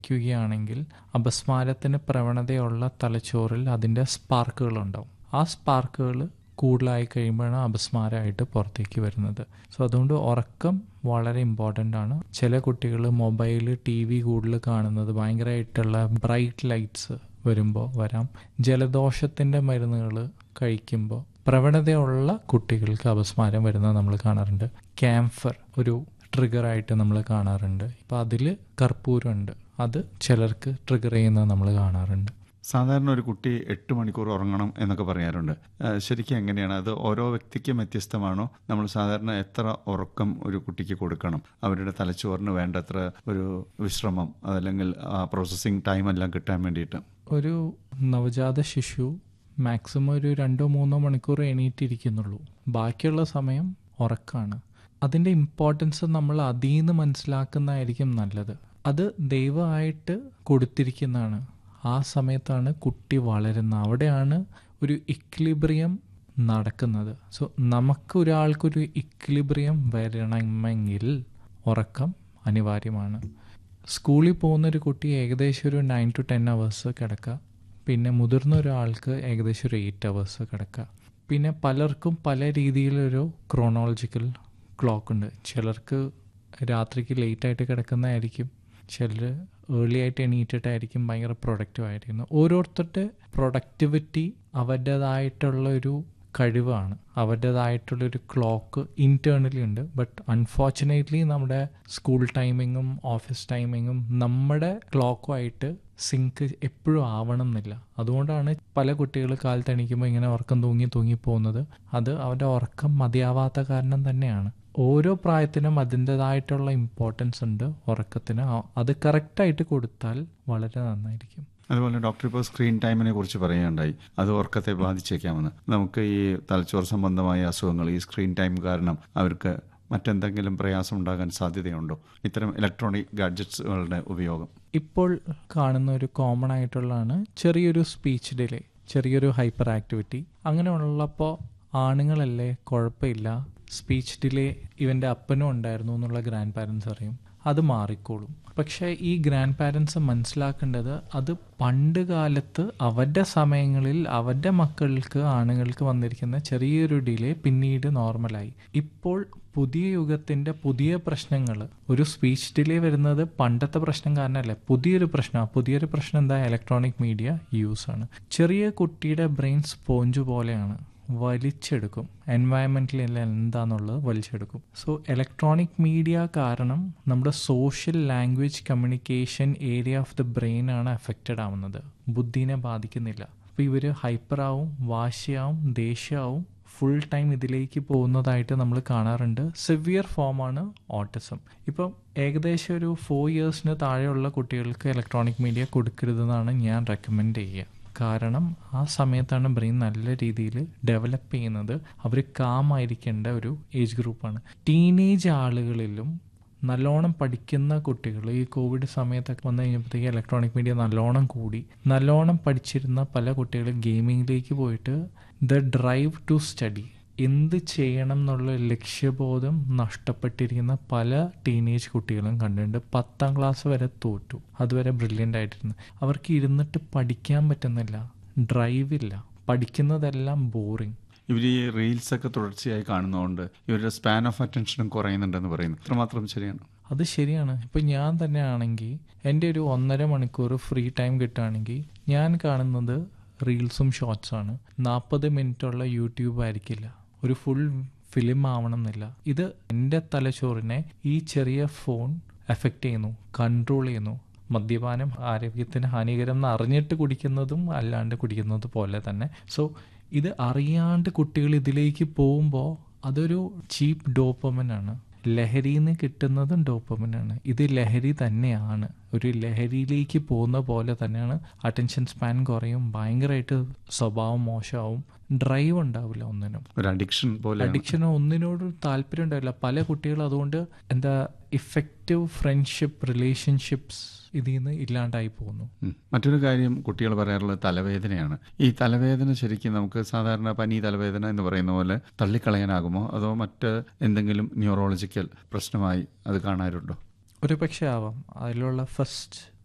ക്കുകയാണെങ്കിൽ അപസ്മാരത്തിന് പ്രവണതയുള്ള തലച്ചോറിൽ അതിൻ്റെ സ്പാർക്കുകളുണ്ടാവും ആ സ്പാർക്കുകൾ കൂടുതലായി കഴിയുമ്പോഴാണ് അപസ്മാരമായിട്ട് പുറത്തേക്ക് വരുന്നത് സോ അതുകൊണ്ട് ഉറക്കം വളരെ ഇമ്പോർട്ടൻ്റ് ആണ് ചില കുട്ടികൾ മൊബൈൽ ടി വി കൂടുതൽ കാണുന്നത് ഭയങ്കരമായിട്ടുള്ള ബ്രൈറ്റ് ലൈറ്റ്സ് വരുമ്പോൾ വരാം ജലദോഷത്തിൻ്റെ മരുന്നുകൾ കഴിക്കുമ്പോൾ പ്രവണതയുള്ള കുട്ടികൾക്ക് അപസ്മാരം വരുന്നത് നമ്മൾ കാണാറുണ്ട് ക്യാംഫർ ഒരു ട്രിഗറായിട്ട് നമ്മൾ കാണാറുണ്ട് ഇപ്പം അതിൽ കർപ്പൂരമുണ്ട് അത് ചിലർക്ക് ട്രിഗർ ചെയ്യുന്നത് നമ്മൾ കാണാറുണ്ട് സാധാരണ ഒരു കുട്ടി എട്ട് മണിക്കൂർ ഉറങ്ങണം എന്നൊക്കെ പറയാറുണ്ട് ആ, ശരിക്കും എങ്ങനെയാണ് അത് ഓരോ വ്യക്തിക്കും വ്യത്യസ്തമാണോ നമ്മൾ സാധാരണ എത്ര ഉറക്കം ഒരു കുട്ടിക്ക് കൊടുക്കണം അവരുടെ തലച്ചോറിന് വേണ്ടത്ര ഒരു വിശ്രമം അതല്ലെങ്കിൽ പ്രോസസ്സിങ് ടൈം എല്ലാം കിട്ടാൻ വേണ്ടിയിട്ട് ഒരു നവജാത ശിശു മാക്സിമം ഒരു രണ്ടോ മൂന്നോ മണിക്കൂർ എണീറ്റിരിക്കുന്നുള്ളൂ ബാക്കിയുള്ള സമയം ഉറക്കാണ് അതിൻ്റെ ഇമ്പോർട്ടൻസ് നമ്മൾ അതിൽ നിന്ന് മനസ്സിലാക്കുന്നതായിരിക്കും നല്ലത് അത് ദൈവമായിട്ട് കൊടുത്തിരിക്കുന്നതാണ് ആ സമയത്താണ് കുട്ടി വളരുന്നത് അവിടെയാണ് ഒരു ഇക്ലിബ്രിയം നടക്കുന്നത് സോ നമുക്ക് ഒരാൾക്കൊരു ഇക്ലിബ്രിയം വരണമെങ്കിൽ ഉറക്കം അനിവാര്യമാണ് സ്കൂളിൽ പോകുന്ന ഒരു കുട്ടി ഏകദേശം ഒരു നയൻ ടു ടെൻ അവേഴ്സ് കിടക്കുക പിന്നെ മുതിർന്ന ഒരാൾക്ക് ഏകദേശം ഒരു എയ്റ്റ് അവേഴ്സ് കിടക്കുക പിന്നെ പലർക്കും പല രീതിയിലൊരു ക്രോണോളജിക്കൽ ക്ലോക്ക് ഉണ്ട് ചിലർക്ക് രാത്രിക്ക് ലേറ്റായിട്ട് കിടക്കുന്നതായിരിക്കും ചിലർ ഏർലി ആയിട്ട് എണീറ്റിട്ടായിരിക്കും ഭയങ്കര പ്രൊഡക്റ്റീവ് ആയിരിക്കുന്നത് ഓരോരുത്തരുടെ പ്രൊഡക്ടിവിറ്റി അവരുടേതായിട്ടുള്ള ഒരു കഴിവാണ് അവരുടേതായിട്ടുള്ളൊരു ക്ലോക്ക് ഇൻറ്റേർണലി ഉണ്ട് ബട്ട് അൺഫോർച്ചുനേറ്റ്ലി നമ്മുടെ സ്കൂൾ ടൈമിങ്ങും ഓഫീസ് ടൈമിങ്ങും നമ്മുടെ ക്ലോക്കുമായിട്ട് സിങ്ക് എപ്പോഴും ആവണം എന്നില്ല അതുകൊണ്ടാണ് പല കുട്ടികൾ കാലത്ത് എണീക്കുമ്പോൾ ഇങ്ങനെ ഉറക്കം തൂങ്ങി തൂങ്ങി പോകുന്നത് അത് അവരുടെ ഉറക്കം മതിയാവാത്ത കാരണം തന്നെയാണ് ഓരോ പ്രായത്തിനും അതിൻ്റെതായിട്ടുള്ള ഇമ്പോർട്ടൻസ് ഉണ്ട് ഉറക്കത്തിന് ആ- അത് കറക്റ്റായിട്ട് കൊടുത്താൽ വളരെ നന്നായിരിക്കും അതുപോലെ ഡോക്ടർ ഇപ്പോൾ സ്ക്രീൻ ടൈമിനെ കുറിച്ച് പറയുകയുണ്ടായി അത് ഉറക്കത്തെ ബാധിച്ചേക്കാമെന്ന് നമുക്ക് ഈ തലച്ചോർ സംബന്ധമായ അസുഖങ്ങൾ ഈ സ്ക്രീൻ ടൈം കാരണം അവർക്ക് മറ്റെന്തെങ്കിലും പ്രയാസം ഉണ്ടാകാൻ സാധ്യതയുണ്ടോ ഇത്തരം ഇലക്ട്രോണിക് ഗാഡ്ജറ്റ്സുകളുടെ ഉപയോഗം ഇപ്പോൾ കാണുന്ന ഒരു കോമൺ ആയിട്ടുള്ളതാണ് ചെറിയൊരു സ്പീച്ച് ഡിലേ ചെറിയൊരു ഹൈപ്പർ ആക്ടിവിറ്റി അങ്ങനെ ഉള്ളപ്പോൾ ആണുങ്ങളല്ലേ കുഴപ്പമില്ല സ്പീച്ച് ഡിലേ ഇവൻ്റെ അപ്പനും ഉണ്ടായിരുന്നു എന്നുള്ള ഗ്രാൻഡ് പാരൻസ് അറിയും അത് മാറിക്കോളും പക്ഷേ ഈ ഗ്രാൻഡ് പാരൻസ് മനസ്സിലാക്കേണ്ടത് അത് പണ്ട് കാലത്ത് അവരുടെ സമയങ്ങളിൽ അവരുടെ മക്കൾക്ക് ആണുങ്ങൾക്ക് വന്നിരിക്കുന്ന ചെറിയൊരു ഡിലേ പിന്നീട് നോർമലായി ഇപ്പോൾ പുതിയ യുഗത്തിന്റെ പുതിയ പ്രശ്നങ്ങൾ ഒരു സ്പീച്ച് ഡിലേ വരുന്നത് പണ്ടത്തെ പ്രശ്നം കാരണമല്ല പുതിയൊരു പ്രശ്നം പുതിയൊരു പ്രശ്നം എന്താ ഇലക്ട്രോണിക് മീഡിയ യൂസ് ആണ് ചെറിയ കുട്ടിയുടെ ബ്രെയിൻ സ്പോഞ്ച് പോലെയാണ് വലിച്ചെടുക്കും എൻവയൺമെന്റിൽ എന്താന്നുള്ളത് വലിച്ചെടുക്കും സോ ഇലക്ട്രോണിക് മീഡിയ കാരണം നമ്മുടെ social language communication area of the brain ആണ് അഫക്റ്റഡ് ആവുന്നത് ബുദ്ധിനെ ബാധിക്കുന്നില്ല അപ്പോൾ ഇവർ ഹൈപ്പറാവും വാശിയാവും ദേഷ്യമാവും ഫുൾ ടൈം ഇതിലേക്ക് പോകുന്നതായിട്ട് നമ്മൾ കാണാറുണ്ട് സിവിയർ ഫോമാണ് ഓട്ടിസം ഇപ്പം ഏകദേശം ഒരു ഫോർ ഇയേഴ്സിന് താഴെയുള്ള കുട്ടികൾക്ക് ഇലക്ട്രോണിക് മീഡിയ കൊടുക്കരുതെന്നാണ് ഞാൻ റെക്കമെൻഡ് ചെയ്യുക കാരണം ആ സമയത്താണ് ബ്രെയിൻ നല്ല രീതിയിൽ ഡെവലപ്പ് ചെയ്യുന്നത് അവർ കാമായിരിക്കേണ്ട ഒരു ഏജ് ഗ്രൂപ്പാണ് ടീനേജ് ആളുകളിലും നല്ലോണം പഠിക്കുന്ന കുട്ടികൾ ഈ കോവിഡ് സമയത്തൊക്കെ വന്നു കഴിഞ്ഞപ്പോഴത്തേക്ക് ഇലക്ട്രോണിക് മീഡിയ നല്ലോണം കൂടി നല്ലോണം പഠിച്ചിരുന്ന പല കുട്ടികളും ഗെയിമിങ്ങിലേക്ക് പോയിട്ട് ദ ഡ്രൈവ് ടു സ്റ്റഡി എന്ത് ചെയ്യണം എന്നുള്ള ലക്ഷ്യബോധം നഷ്ടപ്പെട്ടിരിക്കുന്ന പല ടീനേജ് കുട്ടികളും കണ്ടിട്ടുണ്ട് പത്താം ക്ലാസ് വരെ തോറ്റു അതുവരെ ബ്രില്യൻ്റ് ആയിട്ടിരുന്നു അവർക്ക് ഇരുന്നിട്ട് പഠിക്കാൻ പറ്റുന്നില്ല ഡ്രൈവ് ഇല്ല പഠിക്കുന്നതെല്ലാം ബോറിങ് ഇവർ ഈ റീൽസ് ഒക്കെ തുടർച്ചയായി കാണുന്നതുകൊണ്ട് ഇവരുടെ സ്പാൻ ഓഫ് അറ്റൻഷനും കുറയുന്നുണ്ടെന്ന് പറയുന്നു അത്രമാത്രം ശരിയാണ് അത് ശരിയാണ് ഇപ്പം ഞാൻ തന്നെ ആണെങ്കിൽ എൻ്റെ ഒരു ഒന്നര മണിക്കൂർ ഫ്രീ ടൈം കിട്ടുകയാണെങ്കിൽ ഞാൻ കാണുന്നത് റീൽസും ഷോർട്സാണ് നാൽപ്പത് മിനിറ്റുള്ള യൂട്യൂബ് ആയിരിക്കില്ല ഒരു ഫുൾ ഫിലിം ആവണം എന്നില്ല ഇത് എൻ്റെ തലച്ചോറിനെ ഈ ചെറിയ ഫോൺ എഫക്റ്റ് ചെയ്യുന്നു കൺട്രോൾ ചെയ്യുന്നു മദ്യപാനം ആരോഗ്യത്തിന് ഹാനികരം എന്ന് അറിഞ്ഞിട്ട് കുടിക്കുന്നതും അല്ലാണ്ട് കുടിക്കുന്നത് പോലെ തന്നെ സോ ഇത് അറിയാണ്ട് കുട്ടികൾ ഇതിലേക്ക് പോകുമ്പോൾ അതൊരു ചീപ്പ് ഡോപ്പമനാണ് ലഹരിയിൽ നിന്ന് കിട്ടുന്നതും ഡോപ്പമിനാണ് ഇത് ലഹരി തന്നെയാണ് ഒരു ലഹരിയിലേക്ക് പോകുന്ന പോലെ തന്നെയാണ് അറ്റൻഷൻ സ്പാൻ കുറയും ഭയങ്കരമായിട്ട് സ്വഭാവം മോശമാവും ഡ്രൈവ് ഉണ്ടാവില്ല ഒന്നിനും ഒരു അഡിക്ഷൻ പോലെ അഡിക്ഷനോ ഒന്നിനോടും താല്പര്യം ഉണ്ടാവില്ല പല കുട്ടികളും അതുകൊണ്ട് എന്താ ഇഫക്റ്റീവ് ഫ്രണ്ട്ഷിപ്പ് റിലേഷൻഷിപ്സ് ഇതിൽ നിന്ന് ഇല്ലാണ്ടായി പോകുന്നു ഉം. മറ്റൊരു കാര്യം കുട്ടികൾ പറയാറുള്ളത് തലവേദനയാണ് ഈ തലവേദന ശരിക്കും നമുക്ക് സാധാരണ പനി തലവേദന എന്ന് പറയുന്ന പോലെ തള്ളിക്കളയാനാകുമോ അതോ മറ്റ് എന്തെങ്കിലും ന്യൂറോളജിക്കൽ പ്രശ്നമായി അത് കാണാറുണ്ടോ ഒരു പക്ഷേ ആവാം അതിലുള്ള ഫസ്റ്റ്